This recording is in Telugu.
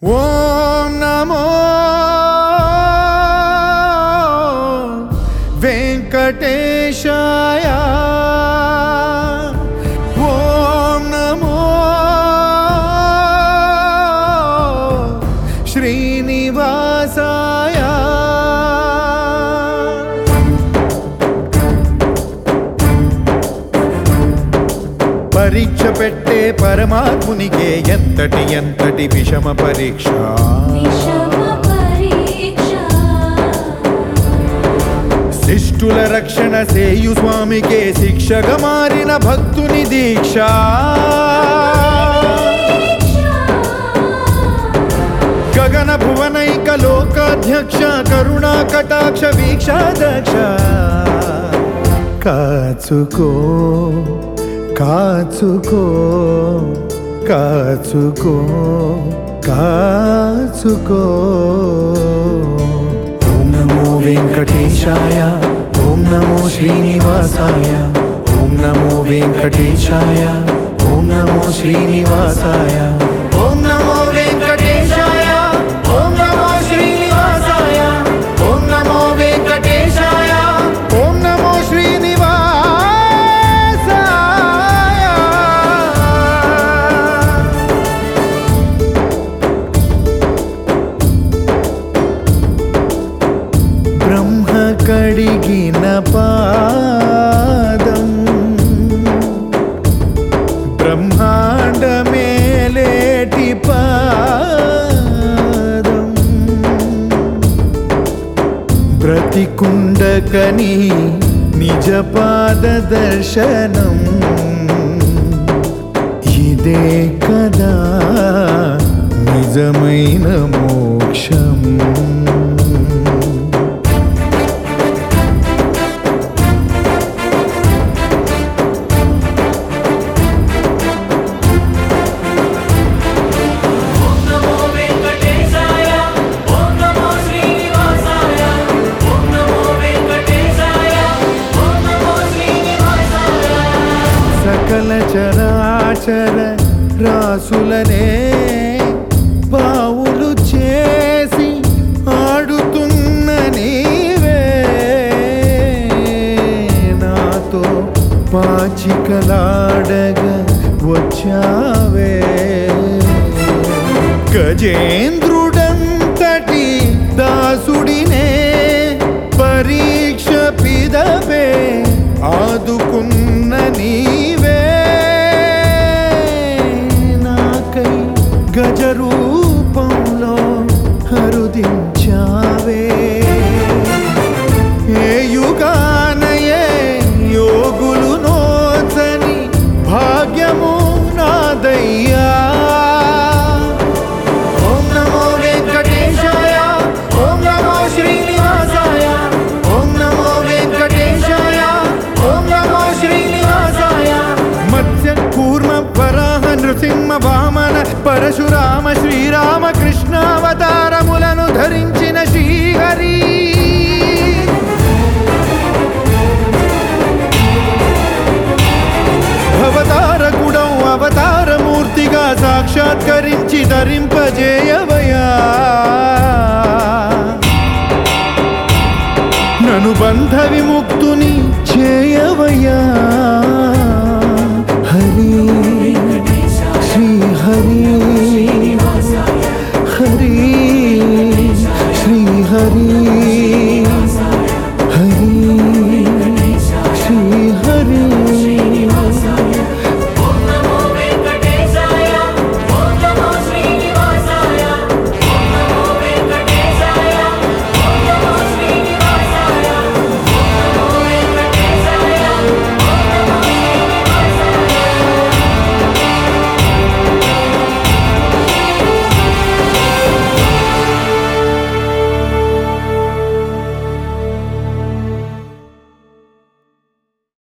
ఓం నమో వెంకటేశాయ ఓం నమో శ్రీనివాసాయ పరీక్ష పెట్టే పరమాత్మునికే ఎంతటి ఎంతటి విషమ పరీక్ష విషమ పరీక్ష శిష్టుల రక్షణ సేయు స్వామికే శిక్షగా మారిన భక్తుని దీక్ష గగన భువనైక లోకాధ్యక్ష కరుణా కటాక్ష వీక్షాదక్ష కాచుకో కాచుకో కాచుకో కాచుకో ఓం నమో వెంకటేశాయ ఓం నమో శ్రీనివాసాయ ఓం నమో వెంకటేశాయ ఓం నమో శ్రీనివాసాయ ఓం నమో వెంకటేశాయ ఓం నమో శ్రీనివాసాయ ఓం నమో వెంకటేశాయ ఓం నమో శ్రీనివాసాయ బ్రహ్మ కడిగిన పాదం బ్రహ్మాండ మేలేటి పాదం బ్రతికుండకని నిజ పాద దర్శనం ఇదే కదా నిజమైన మోక్షం ఓం నమో వెంకటేశాయ ఓం నమో శ్రీనివాసాయ ఓం నమో వెంకటేశాయ ఓం నమో శ్రీనివాసాయ సకల చరాచర రాసులనే పావులు చేసి ఆడుతున్న నీవే నాతో పాచికలాడగా వచ్చావే గజేంద్రుడంతటి దాసుడినే పరీక్ష పిదవే ఆదుకున్న నీవే నాకై గజ రూపంలో హరుదించావే ఏ యుగానయే యోగులు నోచని భాగ్యము నాదయ్యా ఓం నమో వెంకటేశాయ ఓం నమో శ్రీనివాసాయ ఓం నమో వెంకటేశాయ ఓం నమో శ్రీనివాసాయ మత్స్య కూర్మ వరాహ నృసింహ వామన పరశురామ శ్రీరామ కృష్ణావతారములను ధరించిన శ్రీహరి అవతారకుడం అవతారమూర్తిగా సాక్షాత్కరించి ధరింపజేయవ